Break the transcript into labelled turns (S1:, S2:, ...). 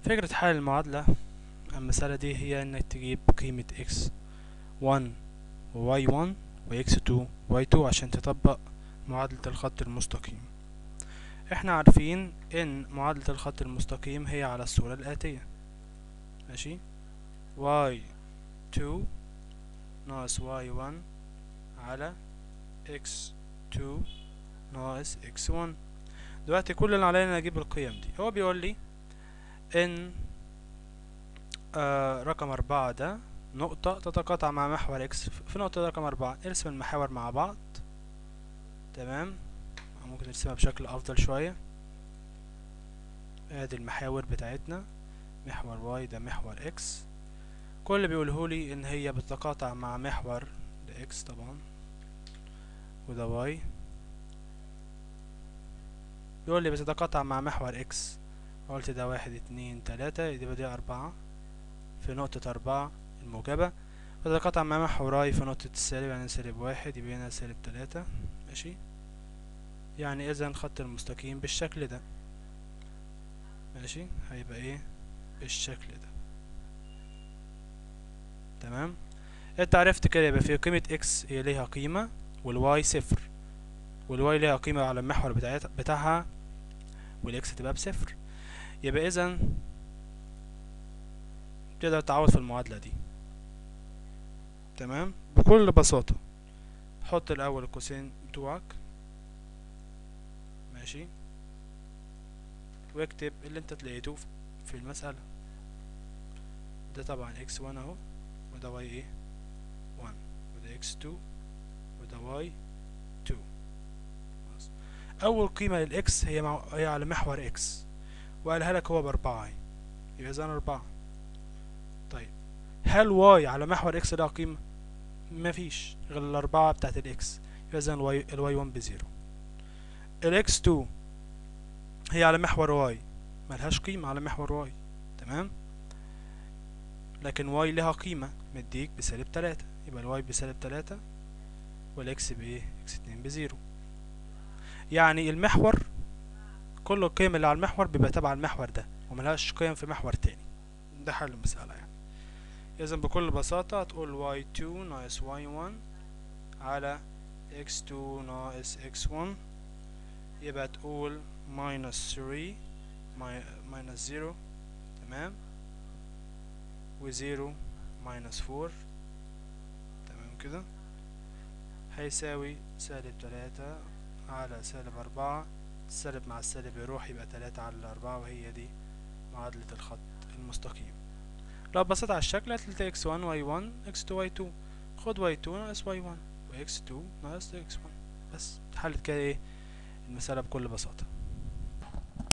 S1: فكرة حل المعادلة المسألة دي هي انك تجيب قيمة x 1 و y 1 و x 2 و y 2 عشان تطبق معادلة الخط المستقيم احنا عارفين ان معادلة الخط المستقيم هي على الصورة الآتية ماشي y 2 ناقص y 1 على x 2 ناقص x 1 دلوقتي كل اللي علينا نجيب القيم دي هو بيقول لي ان آه رقم أربعة ده نقطة تتقاطع مع محور اكس في نقطة رقم أربعة ارسم المحاور مع بعض تمام ممكن نرسمها بشكل أفضل شوية ادي المحاور بتاعتنا محور واي ده محور اكس كل اللي بيقولهولي ان هي بتتقاطع مع محور ده اكس طبعا وده واي بيقول لي بتتقاطع مع محور اكس قلت ده واحد اتنين تلاتة يبقى دي أربعة في نقطة أربعة الموجبة وتتقاطع مع محور اي في نقطة السالب يعني سالب واحد يبقى هنا سالب تلاتة ماشي يعني إذا خط المستقيم بالشكل ده ماشي هيبقى ايه بالشكل ده تمام انت عرفت كده يبقى في قيمة اكس هي ليها قيمة والواي صفر والواي ليها قيمة على المحور بتاعت بتاعها والاكس تبقى بصفر يبقى اذا تقدر تعوض في المعادلة دي تمام بكل بساطة حط الاول القوسين بتوعك ماشي واكتب اللي انت تلاقيته في المسألة ده طبعا x1 اهو وده y ايه 1 وده x2 وده y2 اول قيمة للاكس هي مع... هي على محور x وقالها لك هو باربعة اهي يبقى اذا اربعة طيب هل y على محور x لها قيمة مفيش غير الاربعة بتاعت الاكس يبقى اذا الواي الواي 1 بزيرو الاكس 2 هي على محور واي ملهاش قيمة على محور واي تمام لكن واي لها قيمة مديك بسالب تلاتة يبقى الواي بسالب تلاتة والاكس بايه اكس اتنين بزيرو يعني المحور كل القيم اللي على المحور بيبقى تبع المحور ده وملهاش قيم في محور تاني ده حل المسألة يعني إذا بكل بساطة هتقول y2 ناقص y1 على x2 ناقص x1 يبقى تقول minus 3 minus 0 تمام و 0 minus 4 تمام كده هيساوي سالب تلاتة على سالب أربعة السالب مع السالب يروح يبقى تلاتة على أربعة وهي دي معادلة الخط المستقيم لو بصيت على الشكل هتلاقي x1 y1 x2 y2 خد y2 ناقص y1 و x2 ناقص x1 بس اتحلت كده ايه المسألة بكل بساطة